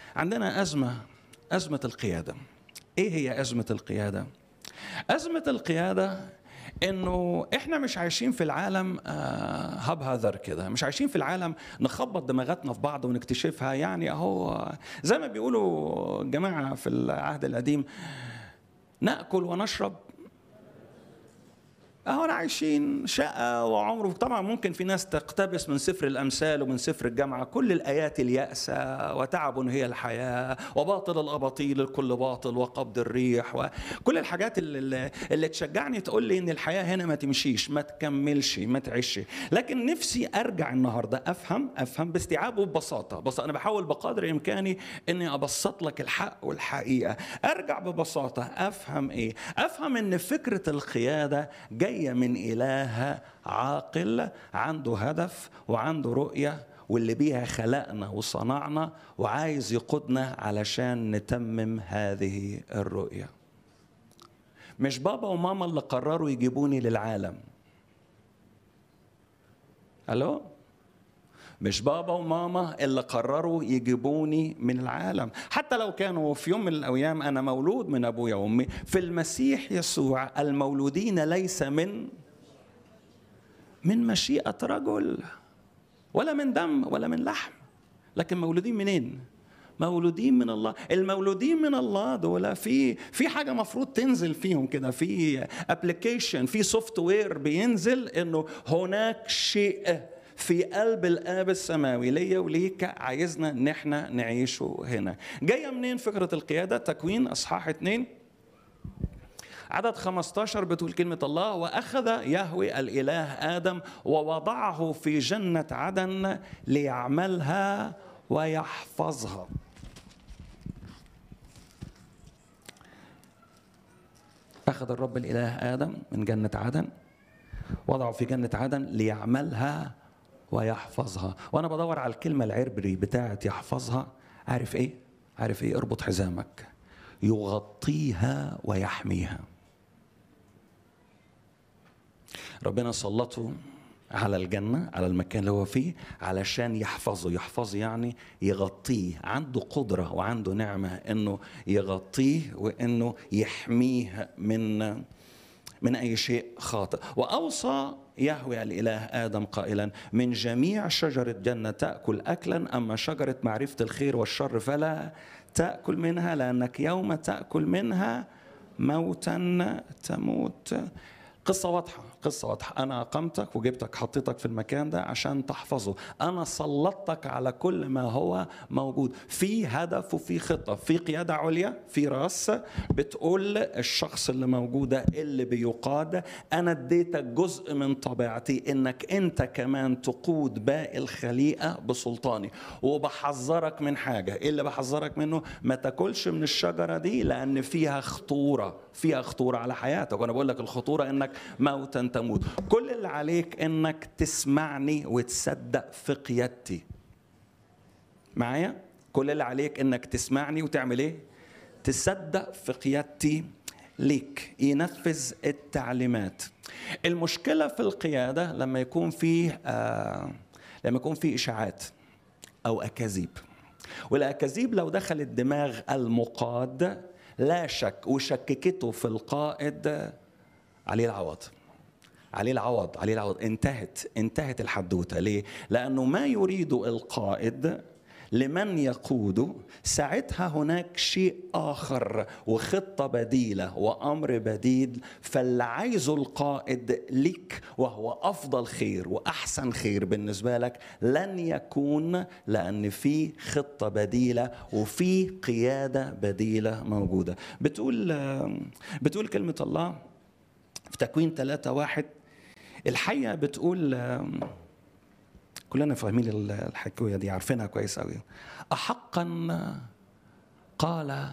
عندنا ازمه ازمه القياده ايه هي ازمه القياده ازمه القياده انه احنا مش عايشين في العالم آه، هب هذر كده مش عايشين في العالم نخبط دماغاتنا في بعض ونكتشفها يعني اهو زي ما بيقولوا الجماعه في العهد القديم ناكل ونشرب اهو عايشين شقة وعمره طبعا ممكن في ناس تقتبس من سفر الامثال ومن سفر الجامعه كل الايات اليأسة وتعب هي الحياه وباطل الاباطيل الكل باطل وقبض الريح وكل الحاجات اللي, اللي تشجعني تقول لي ان الحياه هنا ما تمشيش ما تكملش ما تعيش لكن نفسي ارجع النهارده افهم افهم باستيعاب وببساطه بس انا بحاول بقدر امكاني اني ابسط لك الحق والحقيقه ارجع ببساطه افهم ايه افهم ان فكره القياده جايه من اله عاقل عنده هدف وعنده رؤيه واللي بيها خلقنا وصنعنا وعايز يقودنا علشان نتمم هذه الرؤيه مش بابا وماما اللي قرروا يجيبوني للعالم الو مش بابا وماما اللي قرروا يجيبوني من العالم حتى لو كانوا في يوم من الايام انا مولود من ابويا وامي في المسيح يسوع المولودين ليس من من مشيئه رجل ولا من دم ولا من لحم لكن مولودين منين مولودين من الله المولودين من الله دول في في حاجه مفروض تنزل فيهم كده في ابلكيشن في سوفت وير بينزل انه هناك شيء في قلب الاب السماوي ليا وليك عايزنا ان احنا نعيشه هنا جايه منين فكره القياده تكوين اصحاح اتنين عدد 15 بتقول كلمة الله وأخذ يهوي الإله آدم ووضعه في جنة عدن ليعملها ويحفظها أخذ الرب الإله آدم من جنة عدن وضعه في جنة عدن ليعملها ويحفظها وأنا بدور على الكلمة العربري بتاعت يحفظها عارف إيه؟ عارف إيه؟ اربط حزامك يغطيها ويحميها ربنا سلطه على الجنة على المكان اللي هو فيه علشان يحفظه يحفظه يعني يغطيه عنده قدرة وعنده نعمة انه يغطيه وانه يحميه من من اي شيء خاطئ واوصى يهوي الاله ادم قائلا من جميع شجره جنه تاكل اكلا اما شجره معرفه الخير والشر فلا تاكل منها لانك يوم تاكل منها موتا تموت قصة واضحة قصة واضحة أنا أقمتك وجبتك حطيتك في المكان ده عشان تحفظه أنا سلطتك على كل ما هو موجود في هدف وفي خطة في قيادة عليا في راس بتقول الشخص اللي موجودة اللي بيقاد أنا اديتك جزء من طبيعتي إنك أنت كمان تقود باقي الخليقة بسلطاني وبحذرك من حاجة إيه اللي بحذرك منه ما تاكلش من الشجرة دي لأن فيها خطورة فيها خطورة على حياتك وأنا بقول لك الخطورة إنك موتا تموت كل اللي عليك إنك تسمعني وتصدق في قيادتي معايا كل اللي عليك إنك تسمعني وتعمل إيه تصدق في قيادتي ليك ينفذ التعليمات المشكلة في القيادة لما يكون فيه آه لما يكون فيه إشاعات أو أكاذيب والأكاذيب لو دخلت دماغ المقاد لا شك وشككته في القائد عليه العوض عليه العوض عليه العوض انتهت انتهت الحدوته ليه؟ لانه ما يريد القائد لمن يقود ساعتها هناك شيء اخر وخطه بديله وامر بديل فاللي عايزه القائد لك وهو افضل خير واحسن خير بالنسبه لك لن يكون لان في خطه بديله وفي قياده بديله موجوده بتقول بتقول كلمه الله في تكوين ثلاثة واحد الحية بتقول كلنا فاهمين الحكايه دي عارفينها كويس قوي احقا قال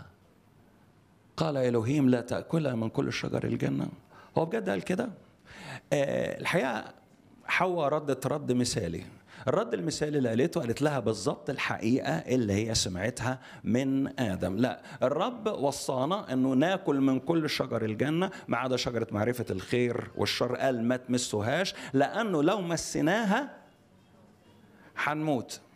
قال الهيم لا تاكلها من كل شجر الجنه هو بجد قال كده آه الحقيقه حواء ردت رد مثالي الرد المثالي اللي قالته قالت لها بالظبط الحقيقه اللي هي سمعتها من ادم لا الرب وصانا انه ناكل من كل شجر الجنه ما عدا شجره معرفه الخير والشر قال ما تمسوهاش لانه لو مسيناها هنموت